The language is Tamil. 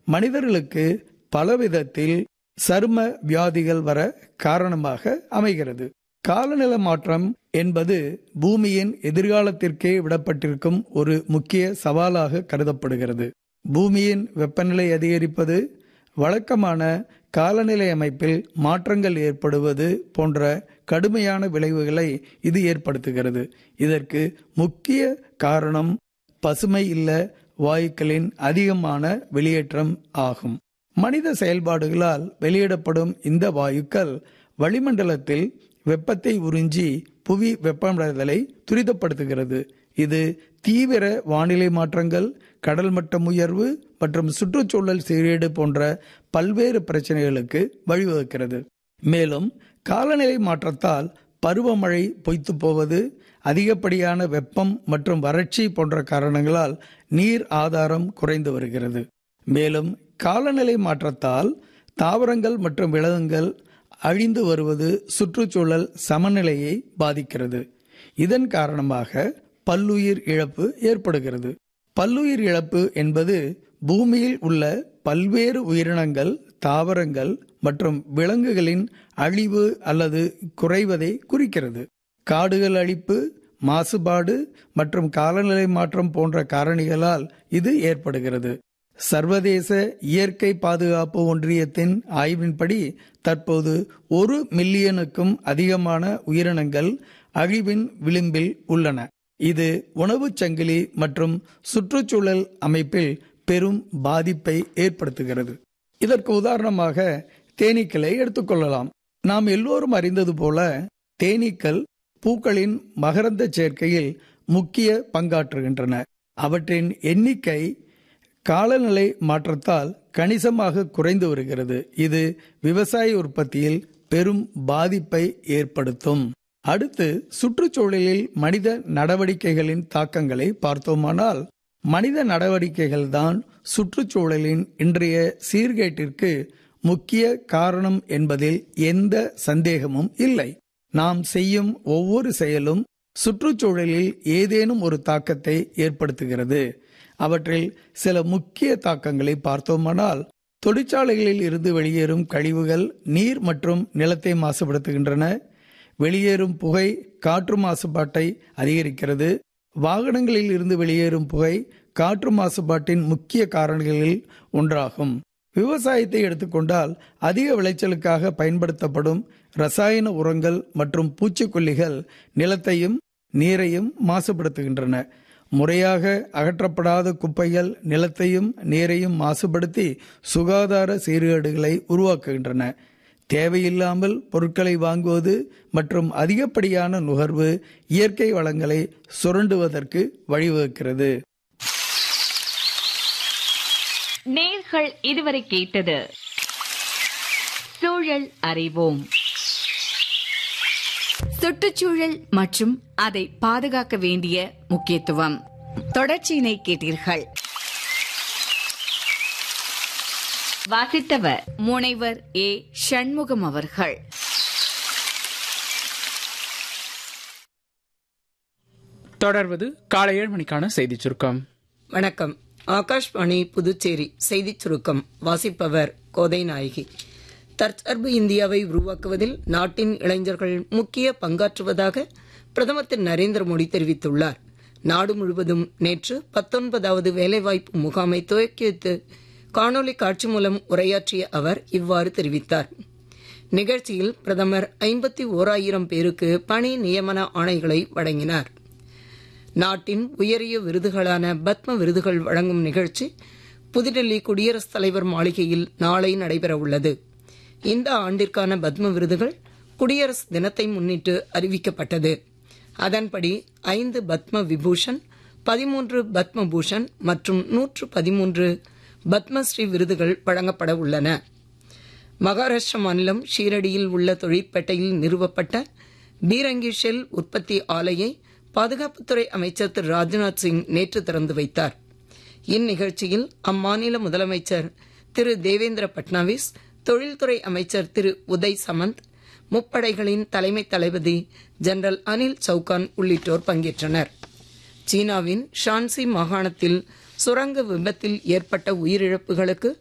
மனிதர்களுக்கு பலவிதத்தில் சரும வியாதிகள் வர காரணமாக அமைகிறது காலநிலை மாற்றம் என்பது பூமியின் எதிர்காலத்திற்கே விடப்பட்டிருக்கும் ஒரு முக்கிய சவாலாக கருதப்படுகிறது பூமியின் வெப்பநிலை அதிகரிப்பது வழக்கமான காலநிலை அமைப்பில் மாற்றங்கள் ஏற்படுவது போன்ற கடுமையான விளைவுகளை இது ஏற்படுத்துகிறது இதற்கு முக்கிய காரணம் பசுமை இல்ல வாயுக்களின் அதிகமான வெளியேற்றம் ஆகும் மனித செயல்பாடுகளால் வெளியிடப்படும் இந்த வாயுக்கள் வளிமண்டலத்தில் வெப்பத்தை உறிஞ்சி புவி வெப்பமடைதலை துரிதப்படுத்துகிறது இது தீவிர வானிலை மாற்றங்கள் கடல் மட்டம் உயர்வு மற்றும் சுற்றுச்சூழல் சீரீடு போன்ற பல்வேறு பிரச்சனைகளுக்கு வழிவகுக்கிறது மேலும் காலநிலை மாற்றத்தால் பருவமழை பொய்த்து போவது அதிகப்படியான வெப்பம் மற்றும் வறட்சி போன்ற காரணங்களால் நீர் ஆதாரம் குறைந்து வருகிறது மேலும் காலநிலை மாற்றத்தால் தாவரங்கள் மற்றும் விலங்குகள் அழிந்து வருவது சுற்றுச்சூழல் சமநிலையை பாதிக்கிறது இதன் காரணமாக பல்லுயிர் இழப்பு ஏற்படுகிறது பல்லுயிர் இழப்பு என்பது பூமியில் உள்ள பல்வேறு உயிரினங்கள் தாவரங்கள் மற்றும் விலங்குகளின் அழிவு அல்லது குறைவதை குறிக்கிறது காடுகள் அழிப்பு மாசுபாடு மற்றும் காலநிலை மாற்றம் போன்ற காரணிகளால் இது ஏற்படுகிறது சர்வதேச இயற்கை பாதுகாப்பு ஒன்றியத்தின் ஆய்வின்படி தற்போது ஒரு மில்லியனுக்கும் அதிகமான உயிரினங்கள் அழிவின் விளிம்பில் உள்ளன இது உணவுச் சங்கிலி மற்றும் சுற்றுச்சூழல் அமைப்பில் பெரும் பாதிப்பை ஏற்படுத்துகிறது இதற்கு உதாரணமாக தேனீக்களை எடுத்துக்கொள்ளலாம் நாம் எல்லோரும் அறிந்தது போல தேனீக்கள் பூக்களின் மகரந்த சேர்க்கையில் முக்கிய பங்காற்றுகின்றன அவற்றின் எண்ணிக்கை காலநிலை மாற்றத்தால் கணிசமாக குறைந்து வருகிறது இது விவசாய உற்பத்தியில் பெரும் பாதிப்பை ஏற்படுத்தும் அடுத்து சுற்றுச்சூழலில் மனித நடவடிக்கைகளின் தாக்கங்களை பார்த்தோமானால் மனித நடவடிக்கைகள் தான் சுற்றுச்சூழலின் இன்றைய சீர்கேட்டிற்கு முக்கிய காரணம் என்பதில் எந்த சந்தேகமும் இல்லை நாம் செய்யும் ஒவ்வொரு செயலும் சுற்றுச்சூழலில் ஏதேனும் ஒரு தாக்கத்தை ஏற்படுத்துகிறது அவற்றில் சில முக்கிய தாக்கங்களை பார்த்தோமானால் தொழிற்சாலைகளில் இருந்து வெளியேறும் கழிவுகள் நீர் மற்றும் நிலத்தை மாசுபடுத்துகின்றன வெளியேறும் புகை காற்று மாசுபாட்டை அதிகரிக்கிறது வாகனங்களில் இருந்து வெளியேறும் புகை காற்று மாசுபாட்டின் முக்கிய காரணிகளில் ஒன்றாகும் விவசாயத்தை எடுத்துக்கொண்டால் அதிக விளைச்சலுக்காக பயன்படுத்தப்படும் ரசாயன உரங்கள் மற்றும் பூச்சிக்கொல்லிகள் நிலத்தையும் நீரையும் மாசுபடுத்துகின்றன முறையாக அகற்றப்படாத குப்பைகள் நிலத்தையும் நீரையும் மாசுபடுத்தி சுகாதார சீர்கேடுகளை உருவாக்குகின்றன தேவையில்லாமல் பொருட்களை வாங்குவது மற்றும் அதிகப்படியான நுகர்வு இயற்கை வளங்களை சுரண்டுவதற்கு வழிவகுக்கிறது நேர்கள் இதுவரை கேட்டது சூழல் அறிவோம் சுற்றுச்சூழல் மற்றும் அதை பாதுகாக்க வேண்டிய முக்கியத்துவம் தொடர்ச்சியினை கேட்டீர்கள் வாசித்தவர் முனைவர் ஏ சண்முகம் அவர்கள் தொடர்வது காலை ஏழு மணிக்கான செய்திச் சுருக்கம் வணக்கம் ஆகாஷ்வாணி புதுச்சேரி செய்திச் சுருக்கம் வாசிப்பவர் கோதை நாயகி தற்சார்பு இந்தியாவை உருவாக்குவதில் நாட்டின் இளைஞர்கள் முக்கிய பங்காற்றுவதாக பிரதமர் திரு நரேந்திர மோடி தெரிவித்துள்ளார் நாடு முழுவதும் நேற்று பத்தொன்பதாவது வேலைவாய்ப்பு முகாமை துவக்கி வைத்து காணொலி காட்சி மூலம் உரையாற்றிய அவர் இவ்வாறு தெரிவித்தார் நிகழ்ச்சியில் பிரதமர் ஐம்பத்தி ஓராயிரம் பேருக்கு பணி நியமன ஆணைகளை வழங்கினார் நாட்டின் உயரிய விருதுகளான பத்ம விருதுகள் வழங்கும் நிகழ்ச்சி புதுடெல்லி குடியரசுத் தலைவர் மாளிகையில் நாளை நடைபெறவுள்ளது இந்த ஆண்டிற்கான பத்ம விருதுகள் குடியரசு தினத்தை முன்னிட்டு அறிவிக்கப்பட்டது அதன்படி ஐந்து பத்ம விபூஷன் பதிமூன்று பத்ம பூஷன் மற்றும் நூற்று பதிமூன்று பத்மஸ்ரீ விருதுகள் வழங்கப்பட உள்ளன மகாராஷ்டிர மாநிலம் ஷீரடியில் உள்ள தொழிற்பேட்டையில் நிறுவப்பட்ட பீரங்கி ஷெல் உற்பத்தி ஆலையை பாதுகாப்புத்துறை அமைச்சர் திரு ராஜ்நாத் சிங் நேற்று திறந்து வைத்தார் இந்நிகழ்ச்சியில் அம்மாநில முதலமைச்சர் திரு தேவேந்திர பட்னாவிஸ் தொழில்துறை அமைச்சர் திரு உதய் சமந்த் முப்படைகளின் தலைமை தளபதி ஜெனரல் அனில் சவுகான் உள்ளிட்டோர் பங்கேற்றனர் சீனாவின் ஷான்சி மாகாணத்தில் சுரங்க விபத்தில் ஏற்பட்ட உயிரிழப்புகளுக்கு